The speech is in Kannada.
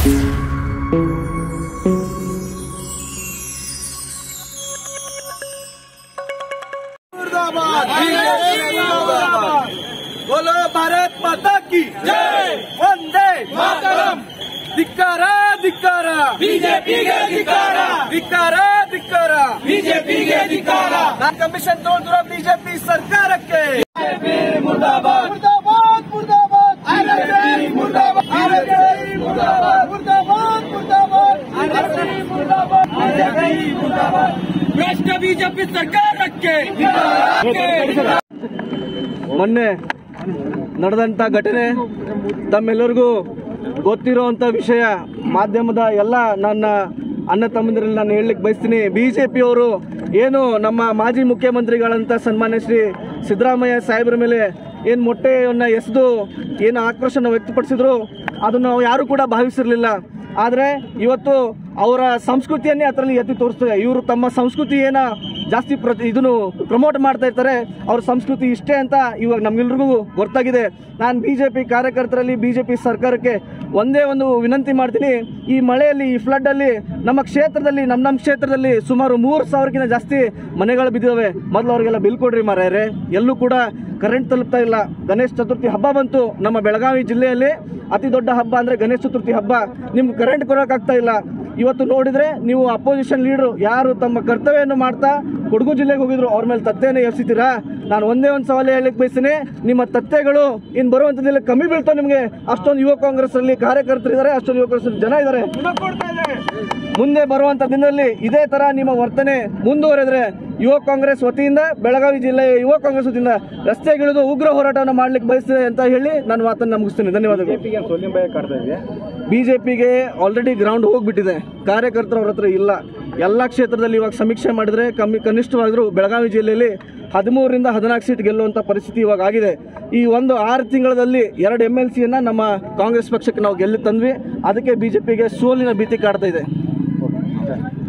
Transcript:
बोलो भारत माता की जय वंदे मातरಂ ಧಿಕ್ಕಾರ ಧಿಕ್ಕಾರ ಬಿಜೆಪಿಗೆ ಧಿಕ್ಕಾರ ಧಿಕ್ಕಾರ ಧಿಕ್ಕಾರ ಬಿಜೆಪಿಗೆ ಧಿಕ್ಕಾರ ನಾನು ಕಮಿಷನ್ ತಗೊಂಡಿರೋ ಬಿಜೆಪಿ ಸರ್ಕಾರಕ್ಕೆ ಮುರ್ದಾಬಾದ್ ಮುರ್ದಾಬಾದ್ ಮುರ್ದಾಬಾದ್ ಮುರ್ದಾಬಾದ್ ಮುರ್ದಾಬಾದ್ ಮುರ್ದಾಬಾದ್ ಮುರ್ದಾಬಾದ್ ಭ್ರಷ್ಟ ಬಿಜೆಪಿ ಸರ್ಕಾರಕ್ಕೆ ಮೊನ್ನೆ ನಡೆದಂಥ ಘಟನೆ ತಮ್ಮೆಲ್ಲರಿಗೂ ಗೊತ್ತಿರುವಂಥ ವಿಷಯ ಮಾಧ್ಯಮದ ಎಲ್ಲ ನನ್ನ ಅಣ್ಣ ತಮ್ಮಂದಿರಲ್ಲಿ ನಾನು ಹೇಳಲಿಕ್ಕೆ ಬಯಸ್ತೀನಿ ಬಿ ಜೆ ಪಿಯವರು ಏನು ನಮ್ಮ ಮಾಜಿ ಮುಖ್ಯಮಂತ್ರಿಗಳಂತ ಸನ್ಮಾನ್ಯ ಶ್ರೀ ಸಿದ್ದರಾಮಯ್ಯ ಸಾಹೇಬರ ಮೇಲೆ ಏನು ಮೊಟ್ಟೆಯನ್ನು ಎಸೆದು ಏನು ಆಕ್ರೋಶನ ವ್ಯಕ್ತಪಡಿಸಿದ್ರು ಅದನ್ನು ನಾವು ಯಾರು ಕೂಡ ಭಾವಿಸಿರಲಿಲ್ಲ ಆದರೆ ಇವತ್ತು ಅವರ ಸಂಸ್ಕೃತಿಯನ್ನೇ ಅದರಲ್ಲಿ ಎತ್ತಿ ತೋರಿಸ್ತದೆ ಇವರು ತಮ್ಮ ಸಂಸ್ಕೃತಿ ಏನ ಜಾಸ್ತಿ ಪ್ರತಿ ಇದನ್ನು ಪ್ರಮೋಟ್ ಮಾಡ್ತಾ ಇರ್ತಾರೆ ಅವ್ರ ಸಂಸ್ಕೃತಿ ಇಷ್ಟೇ ಅಂತ ಇವಾಗ ನಮ್ಗೆಲ್ರಿಗೂ ಗೊತ್ತಾಗಿದೆ ನಾನು ಬಿ ಜೆ ಪಿ ಕಾರ್ಯಕರ್ತರಲ್ಲಿ ಬಿ ಜೆ ಪಿ ಸರ್ಕಾರಕ್ಕೆ ಒಂದೇ ಒಂದು ವಿನಂತಿ ಮಾಡ್ತೀನಿ ಈ ಮಳೆಯಲ್ಲಿ ಈ ಫ್ಲಡ್ಡಲ್ಲಿ ನಮ್ಮ ಕ್ಷೇತ್ರದಲ್ಲಿ ನಮ್ಮ ನಮ್ಮ ಕ್ಷೇತ್ರದಲ್ಲಿ ಸುಮಾರು ಮೂರು ಸಾವಿರಕ್ಕಿಂತ ಜಾಸ್ತಿ ಮನೆಗಳು ಬಿದ್ದಿದ್ದಾವೆ ಮೊದಲು ಅವರಿಗೆಲ್ಲ ಬಿಲ್ ಕೊಡ್ರಿ ಮಾರಾಯರೆ ಎಲ್ಲೂ ಕೂಡ ಕರೆಂಟ್ ತಲುಪ್ತಾ ಇಲ್ಲ ಗಣೇಶ ಚತುರ್ಥಿ ಹಬ್ಬ ಬಂತು ನಮ್ಮ ಬೆಳಗಾವಿ ಜಿಲ್ಲೆಯಲ್ಲಿ ಅತಿ ದೊಡ್ಡ ಹಬ್ಬ ಅಂದರೆ ಗಣೇಶ ಚತುರ್ಥಿ ಹಬ್ಬ ನಿಮ್ಗೆ ಕರೆಂಟ್ ಕೊಡೋಕ್ಕಾಗ್ತಾ ಇಲ್ಲ ಇವತ್ತು ನೋಡಿದ್ರೆ ನೀವು ಅಪೋಸಿಷನ್ ಲೀಡರ್ ಯಾರು ತಮ್ಮ ಕರ್ತವ್ಯವನ್ನು ಮಾಡ್ತಾ ಕೊಡಗು ಜಿಲ್ಲೆಗೆ ಹೋಗಿದ್ರು ಅವ್ರ ಮೇಲೆ ತತ್ತೆಯನ್ನು ಎಬ್ಸಿತೀರಾ ನಾನು ಒಂದೇ ಒಂದು ಸವಾಲು ಹೇಳಲಿಕ್ಕೆ ಬಯಸ್ತೀನಿ ನಿಮ್ಮ ತತ್ತೆಗಳು ಇನ್ನು ಬರುವಂಥದ್ದಲ್ಲಿ ಕಮ್ಮಿ ಬೀಳ್ತಾವೆ ನಿಮಗೆ ಅಷ್ಟೊಂದು ಯುವ ಕಾಂಗ್ರೆಸ್ ಅಲ್ಲಿ ಕಾರ್ಯಕರ್ತರು ಇದ್ದಾರೆ ಅಷ್ಟೊಂದು ಯುವ ಕಾಂಗ್ರೆಸ್ ಜನ ಇದ್ದಾರೆ ಮುಂದೆ ಬರುವಂತ ದಿನದಲ್ಲಿ ಇದೇ ತರ ನಿಮ್ಮ ವರ್ತನೆ ಮುಂದುವರೆದ್ರೆ ಯುವ ಕಾಂಗ್ರೆಸ್ ವತಿಯಿಂದ ಬೆಳಗಾವಿ ಜಿಲ್ಲೆಯ ಯುವ ಕಾಂಗ್ರೆಸ್ ವತಿಯಿಂದ ರಸ್ತೆಗಿಳಿದು ಉಗ್ರ ಹೋರಾಟವನ್ನು ಮಾಡ್ಲಿಕ್ಕೆ ಬಯಸ್ತದೆ ಅಂತ ಹೇಳಿ ನಾನು ಮಾತನ್ನು ಮುಗಿಸ್ತೀನಿ ಧನ್ಯವಾದಗಳು ಬಿಜೆಪಿಗೆ ಆಲ್ರೆಡಿ ಗ್ರೌಂಡ್ ಹೋಗ್ಬಿಟ್ಟಿದೆ ಕಾರ್ಯಕರ್ತರು ಅವ್ರ ಹತ್ರ ಇಲ್ಲ ಎಲ್ಲ ಕ್ಷೇತ್ರದಲ್ಲಿ ಇವಾಗ ಸಮೀಕ್ಷೆ ಮಾಡಿದ್ರೆ ಕಮ್ಮಿ ಕನಿಷ್ಠವಾದರೂ ಬೆಳಗಾವಿ ಜಿಲ್ಲೆಯಲ್ಲಿ ಹದಿಮೂರರಿಂದ ಹದಿನಾಲ್ಕು ಸೀಟ್ ಗೆಲ್ಲುವಂಥ ಪರಿಸ್ಥಿತಿ ಇವಾಗ ಆಗಿದೆ ಈ ಒಂದು ಆರು ತಿಂಗಳಲ್ಲಿ ಎರಡು ಎಮ್ ಎಲ್ ಸಿಯನ್ನು ನಮ್ಮ ಕಾಂಗ್ರೆಸ್ ಪಕ್ಷಕ್ಕೆ ನಾವು ಗೆಲ್ಲಿ ತಂದ್ವಿ ಅದಕ್ಕೆ ಬಿಜೆಪಿಗೆ ಸೋಲಿನ ಭೀತಿ ಕಾಡ್ತಾ ಇದೆ